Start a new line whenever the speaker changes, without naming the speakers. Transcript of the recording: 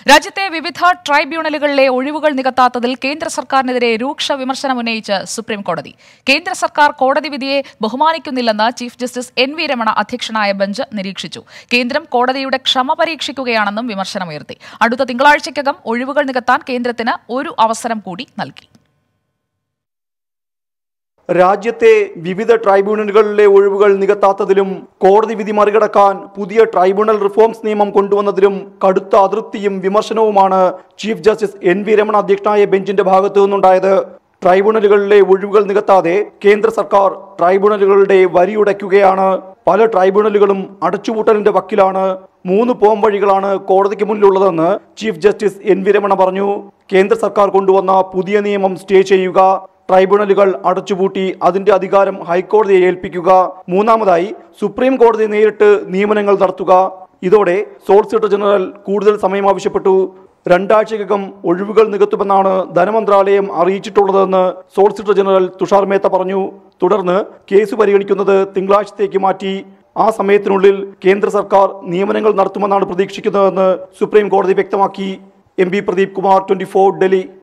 രാജ്യത്തെ വിവിധ ട്രൈബ്യൂണലുകളിലെ ഒഴിവുകൾ നികത്താത്തതിൽ കേന്ദ്ര സർക്കാരിനെതിരെ രൂക്ഷ വിമർശനം ഉന്നയിച്ച് സുപ്രീം കോടതി കേന്ദ്ര സർക്കാർ കോടതി വിധിയെ ബഹുമാനിക്കുന്നില്ലെന്ന് chief justice N V Ramana അധ്യക്ഷനായ ബെഞ്ച് നിരീക്ഷിച്ചു കേന്ദ്രം കോടതിയുടെ ക്ഷമ പരീക്ഷിക്കുകയാണെന്നും വിമർശനമുയർത്തി അടുത്ത തിങ്കളാഴ്ചയ്ക്കകം ഒഴിവുകൾ നികത്താൻ കേന്ദ്രത്തിന് ഒരു അവസരം കൂടി നൽകി
രാജ്യത്തെ വിവിധ ട്രൈബ്യൂണലുകളിലെ ഒഴിവുകൾ നികത്താത്തതിലും കോടതി വിധി മറികടക്കാൻ പുതിയ ട്രൈബ്യൂണൽ റിഫോംസ് നിയമം കൊണ്ടുവന്നതിലും കടുത്ത അതൃപ്തിയും വിമർശനവുമാണ് chief justice N V Ramana അധ്യക്ഷനായ ബെഞ്ചിന്റെ ഭാഗത്തു നിന്നുണ്ടായത് ട്രൈബ്യൂണലുകളിലെ ഒഴിവുകൾ നികത്താതെ കേന്ദ്ര സർക്കാർ ട്രൈബ്യൂണലുകളുടെ വരിയുടയ്ക്കുകയാണ് പല ട്രൈബ്യൂണലുകളും അടച്ചുപൂട്ടലിന്റെ വക്കിലാണ് മൂന്ന് പോംവഴികളാണ് കോടതിക്ക് മുന്നിലുള്ളതെന്ന് chief justice N V Ramana പറഞ്ഞു കേന്ദ്ര സർക്കാർ കൊണ്ടുവന്ന പുതിയ നിയമം സ്റ്റേ ചെയ്യുക ട്രൈബ്യൂണലുകൾ അടച്ചുപൂട്ടി അതിന്റെ അധികാരം ഹൈക്കോടതിയെ ഏൽപ്പിക്കുക മൂന്നാമതായി സുപ്രീം കോടതി നേരിട്ട് നിയമനങ്ങൾ നടത്തുക ഇതോടെ സോളിസിറ്റർ ജനറൽ കൂടുതൽ സമയം ആവശ്യപ്പെട്ടു രണ്ടാഴ്ചക്കകം ഒഴിവുകൾ നികത്തുമെന്നാണ് ധനമന്ത്രാലയം അറിയിച്ചിട്ടുള്ളതെന്ന് സോളിസിറ്റർ ജനറൽ തുഷാർ മേത്ത പറഞ്ഞു തുടർന്ന് കേസ് പരിഗണിക്കുന്നത് തിങ്കളാഴ്ചത്തേക്ക് മാറ്റി ആ സമയത്തിനുള്ളിൽ കേന്ദ്ര സർക്കാർ നിയമനങ്ങൾ നടത്തുമെന്നാണ് പ്രതീക്ഷിക്കുന്നതെന്ന് സുപ്രീം കോടതി വ്യക്തമാക്കി M P Pradeep Kumar twenty Delhi